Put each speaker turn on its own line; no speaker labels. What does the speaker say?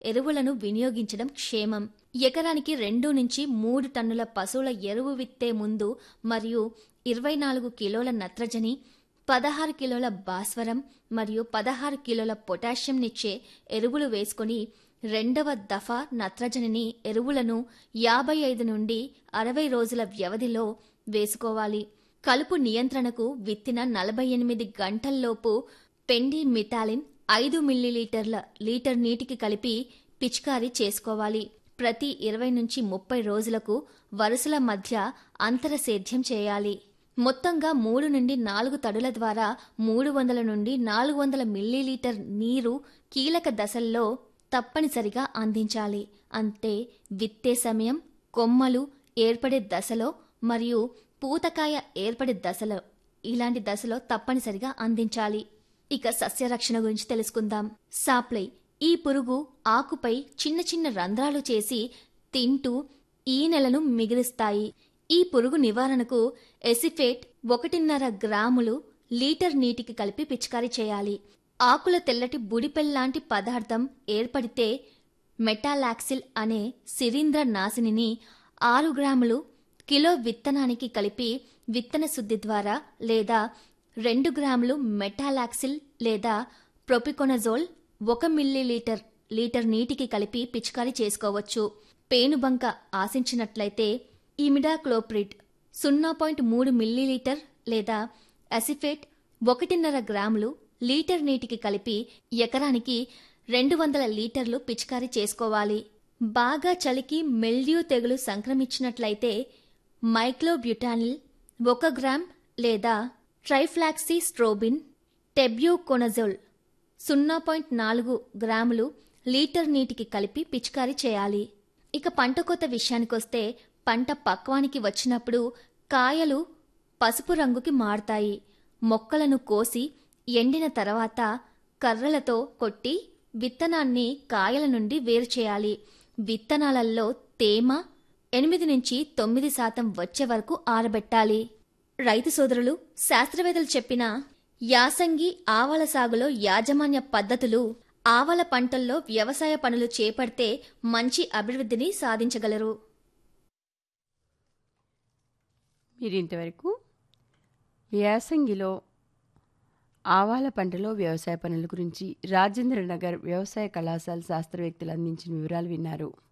ఎరువులను వినియోగించడం క్షేమం ఎకరానికి రెండు నుంచి మూడు టన్నుల పశువుల ఎరువు విత్తే ముందు మరియు ఇరవై నాలుగు కిలోల నత్రజని పదహారు కిలోల భాస్వరం మరియు పదహారు కిలోల పొటాషియంనిచ్చే ఎరువులు వేసుకొని రెండవ దఫా నత్రజనిని ఎరువులను యాభై ఐదు నుండి అరవై రోజుల వ్యవధిలో వేసుకోవాలి కలుపు నియంత్రణకు విత్తిన నలభై ఎనిమిది గంటల్లోపు పెండి మిథాలిన్ ఐదు మిల్లీలీటర్ల లీటర్ నీటికి కలిపి పిచికారీ చేసుకోవాలి ప్రతి ఇరవై నుంచి ముప్పై రోజులకు వరుసల మధ్య అంతర సేద్యం చేయాలి మొత్తంగా మూడు నుండి నాలుగు తడుల ద్వారా మూడు వందల నుండి నాలుగు వందల మిల్లీలీటర్ నీరు కీలక దశల్లో తప్పనిసరిగా అందించాలి అంటే విత్తే సమయం కొమ్మలు ఏర్పడే దశలో మరియు పూతకాయ ఏర్పడే దశలో ఇలాంటి దశలో తప్పనిసరిగా అందించాలి ఇక సస్యరక్షణ గురించి తెలుసుకుందాం సాప్లై ఈ పురుగు ఆకుపై చిన్న చిన్న రంధ్రాలు చేసి తింటూ ఈ నెలను మిగిలిస్తాయి ఈ పురుగు నివారణకు ఎసిఫేట్ ఒకటిన్నర గ్రాములు లీటర్ నీటికి కలిపి పిచికారీ చేయాలి ఆకుల తెల్లటి బుడిపెల్లాంటి పదార్థం ఏర్పడితే మెటాలాక్సిల్ అనే శిలీంద్ర నాశినిని ఆరు గ్రాములు కిలో విత్తనానికి కలిపి విత్తన శుద్ధి ద్వారా లేదా రెండు గ్రాములు మెటాలాక్సిల్ లేదా ప్రొపికొనజోల్ ఒక మిల్లీలీటర్ లీటర్ నీటికి కలిపి పిచికారీ చేసుకోవచ్చు పేనుబంక ఆశించినట్లయితే ఇమిడాక్లోప్రిడ్ సున్నా పాయింట్ మూడు మిల్లీలీటర్ లేదా అసిఫేట్ ఒకటిన్నర గ్రాములు లీటర్ నీటికి కలిపి ఎకరానికి రెండు వందల లీటర్లు పిచికారీ చేసుకోవాలి బాగా చలికి మెల్డ్యూ తెగులు సంక్రమించినట్లయితే మైక్లోబ్యూటానిల్ ఒక గ్రామ్ లేదా ట్రైఫ్లాక్సీ స్ట్రోబిన్ టెబ్యూకొనజోల్ సున్నా పాయింట్ నాలుగు గ్రాములు లీటర్ నీటికి కలిపి పిచికారీ చేయాలి ఇక పంట కోత విషయానికొస్తే పంట పక్వానికి వచ్చినప్పుడు కాయలు పసుపు రంగుకి మారుతాయి మొక్కలను కోసి ఎండిన తర్వాత కర్రలతో కొట్టి విత్తనాన్ని కాయల నుండి వేరు చేయాలి విత్తనాలలో తేమ ఎనిమిది నుంచి తొమ్మిది శాతం వచ్చే వరకు ఆరబెట్టాలి రైతు సోదరులు శాస్త్రవేత్తలు చెప్పిన యాసంగి ఆవల సాగులో యాజమాన్య పద్ధతులు ఆవల పంటల్లో వ్యవసాయ పనులు చేపడితే మంచి అభివృద్ధిని సాధించగలరు
మీరు ఇంతవరకు యాసంగిలో ఆవాల పంటలో వ్యవసాయ పనుల గురించి రాజేంద్ర నగర్ వ్యవసాయ కళాశాల శాస్త్రవేత్తలు అందించిన వివరాలు విన్నారు